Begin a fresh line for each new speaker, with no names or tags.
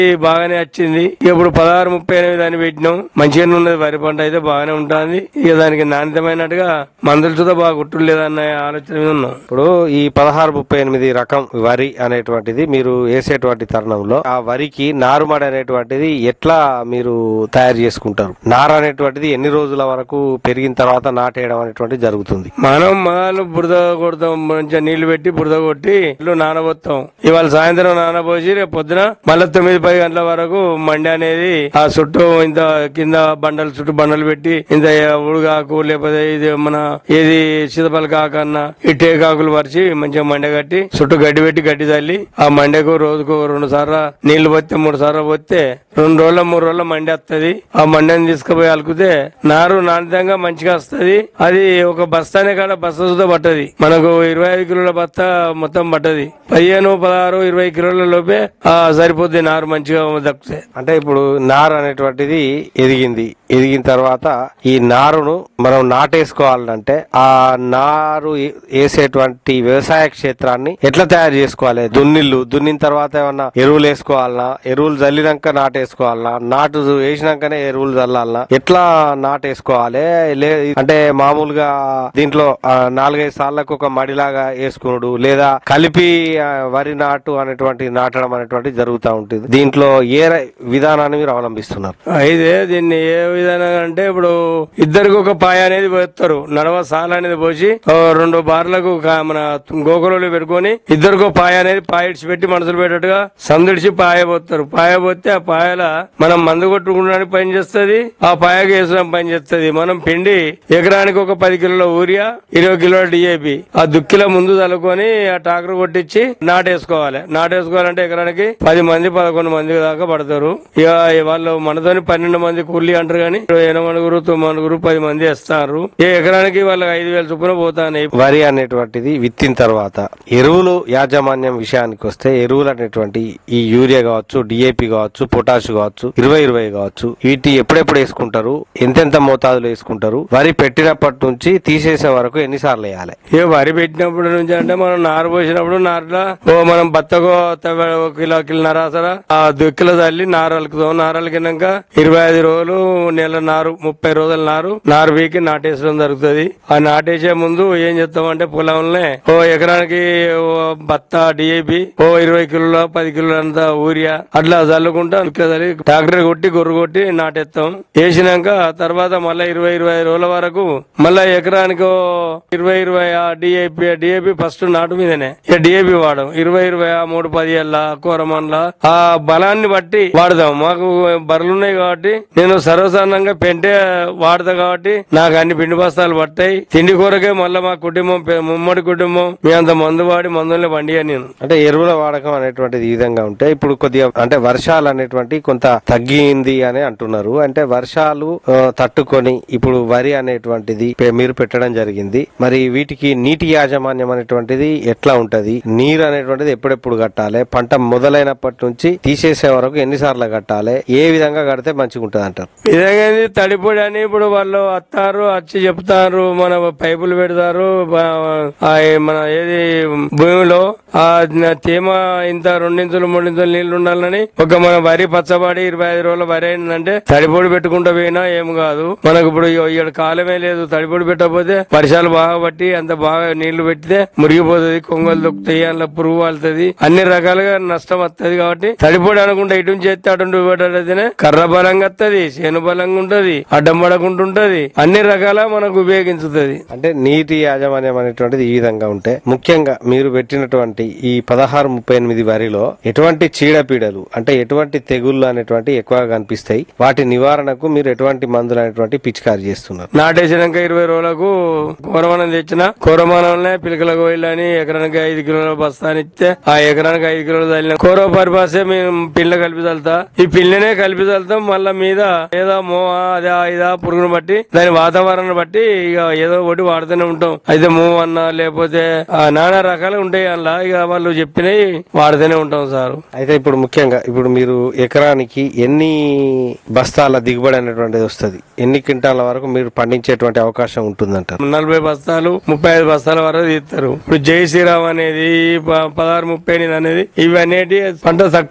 బాగానే వచ్చింది ఇప్పుడు పదహారు ముప్పై ఎనిమిది అని పెట్టినాం మంచిగానే ఉన్నది వరి పంట అయితే బాగానే ఉంటుంది ఇక దానికి నాణ్యతమైనట్టుగా మందులు చూద్దా బాగా కుట్టులేదన్న ఆలోచన మీద ఉన్నాం
ఇప్పుడు ఈ పదహారు ముప్పై ఎనిమిది రకం వరి అనేటువంటిది మీరు వేసేటువంటి తరుణంలో ఆ వరికి నారుమడి అనేటువంటిది ఎట్లా మీరు తయారు చేసుకుంటారు నార అనేటువంటిది ఎన్ని రోజుల వరకు పెరిగిన తర్వాత నాటేయడం అనేటువంటిది జరుగుతుంది
మనం మొదలు బురద కొడతాం మంచిగా నీళ్లు పెట్టి బురద కొట్టి ఇల్లు నానబోతాం ఇవాళ సాయంత్రం నానబోసి రేపు పొద్దున మళ్ళీ తొమ్మిది పది గంటల వరకు మండి అనేది ఆ చుట్టూ ఇంత కింద బండలు చుట్టూ బండలు పెట్టి ఇంత ఉడుగాకు లేకపోతే ఇది మన ఏది సీతపలకాకు అన్న ఈ టేకాకులు పరిచి మంచిగా మండ కట్టి చుట్టూ గడ్డి పెట్టి గడ్డి తల్లి ఆ మండకు రోజుకు రెండు సార్లు నీళ్లు పోతే మూడు సార్లు పోతే రెండు రోజుల మూడు రోజుల మండి వస్తుంది ఆ మండిని తీసుకుపోయి అలుకుతే నారు నాణ్యంగా మంచిగా వస్తది అది ఒక బస్తానే కాడ బస్తా సుద్ధా పట్టది మనకు ఇరవై ఐదు కిలోల బస్తా మొత్తం పట్టది పదిహేను పదహారు ఇరవై కిలోల లోపే ఆ సరిపోద్ది నారు మంచిగా దక్కుతాయి
అంటే ఇప్పుడు నారు అనేటువంటిది ఎదిగింది ఎదిగిన తర్వాత ఈ నారును మనం నాటేసుకోవాలంటే ఆ నారు ఏ- వేసేటువంటి వ్యవసాయ క్షేత్రాన్ని ఎట్లా తయారు చేసుకోవాలి దున్నిల్లు దున్నిన తర్వాత ఏమన్నా ఎరువులు వేసుకోవాలనా ఎరువులు చల్లినాక నాటేసుకోవాలనా నాటు వేసినాకనే ఎరువులు చల్లాలనా ఎట్లా నాటేసుకోవాలి లే అంటే మామూలుగా దీంట్లో ఆ, నాలుగైదు సార్లకు ఒక మడిలాగా వేసుకున్నాడు లేదా కలిపి ఆ, వరి నాటు అనేటువంటి నాటడం అనేటువంటి జరుగుతూ ఉంటుంది దీంట్లో ఏ ర- విధానాన్ని మీరు అవలంబిస్తున్నారు
అయితే దీన్ని ఏ విధంగా అంటే ఇప్పుడు ఇద్దరికి ఒక పాయ అనేది పోస్తారు నడవ సాల అనేది పోసి ఓ రెండు బార్లకు కా- మన గోకులలో పెట్టుకొని ఇద్దరికి ఒక పాయ అనేది పాయ ఇడిచి పెట్టి మనసులు పెట్టేట్టుగా సందుడిచి పాయ పోస్తారు పాయ పోతే ఆ పాయల మనం మందు కొట్టుకోవడానికి పని చేస్తుంది ఆ పాయకి వేసడం పని చేస్తుంది మనం పిండి ఎకరానికి ఒక పది కిలోల ఊరియా ఇరవై కిలోల డిఏపి ఆ దుక్కిల ముందు చల్లుకొని ఆ ట్రాక్టర్ కొట్టించి నాటేసుకోవాలి నాటేసుకోవాలంటే ఎకరానికి పది మంది పదకొండు మంది దాకా పడతారు ఇక వాళ్ళు మనతోని పన్నెండు మంది కూలీ అంటారు కానీ ఎనమనుగురు తొమ్మిదిగురు పది మంది వేస్తారు ఏ ఎకరానికి వాళ్ళకి ఐదు వేల చొప్పున పోతాయి
వరి అనేటువంటిది విత్తిన తర్వాత ఎరువులు యాజమాన్యం విషయానికి వస్తే ఎరువులు అనేటువంటి ఈ యూరియా కావచ్చు డిఏపి కావచ్చు పొటాష్ కావచ్చు ఇరవై ఇరవై కావచ్చు వీటి ఎప్పుడెప్పుడు వేసుకుంటారు ఎంతెంత మోతాదులో వేసుకుంటారు వరి పెట్టినప్పటి నుంచి తీసేసే వరకు ఎన్నిసార్లు వేయాలి
ఇక వరి పెట్టినప్పుడు నుంచి అంటే మనం నారు పోసినప్పుడు నారులో ఓ మనం బత్తకో తవ్వ- ఒక కిలో కిలోన్నర సరా ఆ దుక్కిలో తల్లి నారు అలుకుతాం నారు అలికినాక ఇరవై ఐదు రోజులు నెల నారు ముప్పై రోజుల నారు నారు పీకి నాటేసడం జరుగుతుంది ఆ నాటేసే ముందు ఏం చేస్తామంటే పొలంలోనే ఓ ఎకరానికి ఓ బత్త డిఏపి ఓ ఇరవై కిలోల పది కిలోల అంత ఊరియా అట్లా చల్లుకుంటా దుక్కిలో చల్లి ట్రాక్టర్ కొట్టి గొర్రు కొట్టి నాటేస్తాం వేసినాక తర్వాత మళ్ళీ ఇరవై ఇరవై ఐదు రోజుల వరకు మళ్ళా ఎకరానికి ఓ ఇరవై ఇరవై ఆ డిఏపి డిఏపి ఫస్ట్ నాటు మీదనే ఇక డిఏపి వాడడం ఇరవై ఇరవై ఆ మూడు పది ఏళ్ళ కూరమన్ల ఆ బలాన్ని బట్టి వాడదాం మాకు బర్రెలు ఉన్నాయి కాబట్టి నేను సర్వసాధారణంగా పెంటే వాడతా కాబట్టి నాకు అన్ని పిండి బస్తాలు పట్టాయి తిండి కూరకే మళ్ళీ మా కుటుంబం పె- ముమ్మడి కుటుంబం మీ అంత మందు వాడి మందులనే పండియా నేను
అంటే ఎరువుల వాడకం అనేటువంటిది ఈ విధంగా ఉంటే ఇప్పుడు కొద్దిగా అంటే వర్షాలు అనేటువంటి కొంత తగ్గింది అని అంటున్నారు అంటే వర్షాలు ఆ, తట్టుకొని ఇప్పుడు వరి అనేటువంటిది పె- మీరు పెట్టడం జరిగింది మరి వీటికి నీటి యాజమాన్యం అనేటువంటిది ఎట్లా ఉంటది నీరు అనేటువంటిది ఎప్పుడెప్పుడు కట్టాలి పంట మొదలైనప్పటి నుంచి తీసేసే వరకు ఎన్నిసార్లు కట్టాలి ఏ విధంగా కడితే మంచిగా ఉంటది అంటారు
విధంగా ఇది తడిపొడి అని ఇప్పుడు వాళ్ళు వస్తారు వచ్చి చెప్తారు మన పైపులు పెడతారు బ- ఆ మన ఏది భూమిలో ఆ తేమ ఇంత రెండించులు మూడించులు నీళ్లు ఉండాలని ఒక మన వరి పచ్చబడి ఇరవై ఐదు రోజుల వరి అయిందంటే తడిపొడి పెట్టుకుంటూ పోయినా ఏం కాదు మనకు ఇప్పుడు ఇక్కడ కాలమే లేదు తడిపొడి పెట్టకపోతే వర్షాలు బాగా పట్టి అంత బాగా నీళ్లు పెట్టితే మురిగిపోతుంది కొంగలు దొక్కుతాయి అందులో పురుగు వాళ్తుంది అన్ని రకాలుగా నష్టం వస్తుంది కాబట్టి తడిపొడి అనుకుంటే ఇటు నుంచి చేస్తే అటు పెట్టడైతేనే కర్ర బలంగా వస్తుంది చేను బలంగా ఉంటది అడ్డం పడకుండా ఉంటది అన్ని రకాల మనకు ఉపయోగించుతుంది
అంటే నీటి యాజమాన్యం అనేటువంటిది ఈ విధంగా ఉంటే ముఖ్యంగా మీరు పెట్టినటువంటి ఈ పదహారు ముప్పై ఎనిమిది వరిలో ఎటువంటి చీడపీడలు అంటే ఎటువంటి తెగుళ్ళు అనేటువంటి ఎక్కువగా కనిపిస్తాయి వాటి నివారణకు మీరు ఎటువంటి మందులు అనేటువంటి పిచికారి చేస్తున్నారు
నాటేసినాక ఇరవై రోజులకు కూరమానం తెచ్చిన కూరమానంలో పిలకల కోయిలని ఎకరానికి ఐదు కిలోల బస్తాని ఇస్తే ఆ ఎకరానికి ఐదు కిలోలు చల్లిన కూర పరిపాసే మేము పిల్ల కలిపి చల్లుతా ఈ పిల్లనే కలిపి చల్లుతాం మళ్ళా మీద ఏదో మో అదే ఇదా పురుగును బట్టి దాని వాతావరణం బట్టి ఇక ఏదో ఒకటి వాడుతూనే ఉంటాం అయితే మూవ్ అన్నా లేకపోతే ఆ నానా రకాలు ఉంటాయి అందులో ఇక వాళ్ళు చెప్పినవి వాడుతూనే ఉంటాం సార్
అయితే ఇప్పుడు ముఖ్యంగా ఇప్పుడు మీరు ఎకరానికి ఎన్ని బస్తాల దిగుబడి అనేటువంటిది వస్తుంది ఎన్ని క్వింటాల వరకు మీరు పండించేటువంటి అవకాశం ఉంటుందంటారు
నలభై బస్తాలు ముప్పై ఐదు బస్తాల వరకు తీస్తారు ఇప్పుడు జై శ్రీరామ్ అనేది ప- పదహారు ముప్పై ఎనిమిది అనేది ఇవి అనేటి పంట